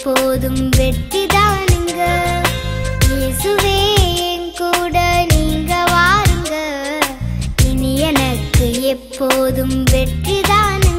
எப்போதும் வெற்றிதானுங்க இயேசுவே என் கூட நீங்க வாருங்க இனி எனக்கு எப்போதும் வெற்றிதானுங்க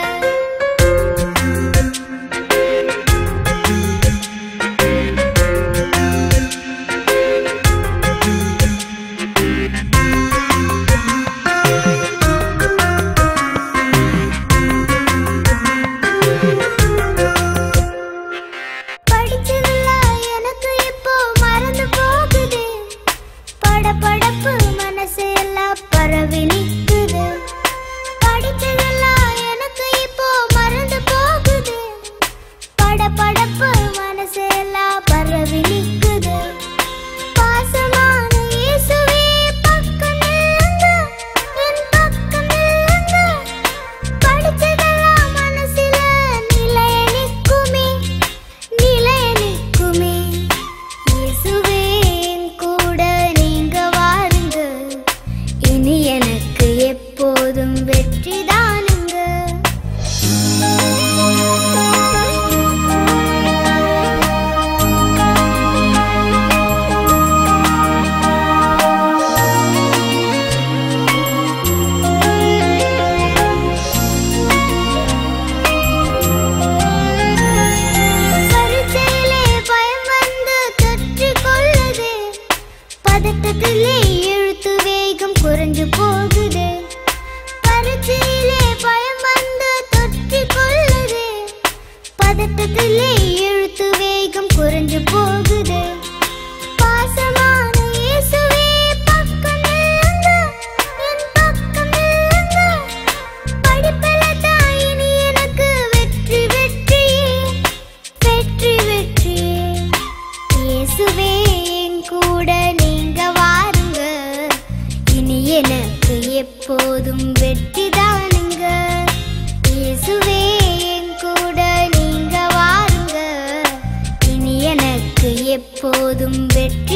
படிச்சதெல்லாம் எனக்கு இப்போ மறந்து போகுது படபடப்பு மனசு எல்லாம் பரவி நிக்குது படிச்சதெல்லாம் எனக்கு இப்போ மறந்து போகுது படபடப்பு மனசு எல்லாம் பரவி நிக்குது பாசமான இயேசுவே பக்கம் நில்லுங்க என் பக்கம் நில்லுங்க படிச்சதெல்லாம் மனசுல நிலைய நிக்குமே நிலைய நிக்குமே இயேசுவே என் கூட நீங்க வாருங்க இனி எனக்கு எப்போதும் வெற்றிதானுங்க பரீட்சையிலே பயம் வந்து தொற்றிக் கொள்ளுது. பதட்டத்திலே எழுத்து வேகம் குறைஞ்சு போகுது பரீட்சையிலே பயம் வந்து தொற்றிக் கொள்ளுது. பதட்டத்திலே எழுத்து வேகம் குறைஞ்சு போகுது பாசமான இயேசுவே பக்கம் நில்லுங்க, என் பக்கம் நில்லுங்க. படிப்பில தான் இனி எனக்கு வெற்றி வெற்றியே வெற்றி வெற்றியே இயேசுவே என் கூட நீங்க வாருங்க இனி எனக்கு எப்போதும் வெற்றிதானுங்க இயேசுவே என் கூட நீங்க வாருங்க இனி எனக்கு எப்போதும் வெற்றி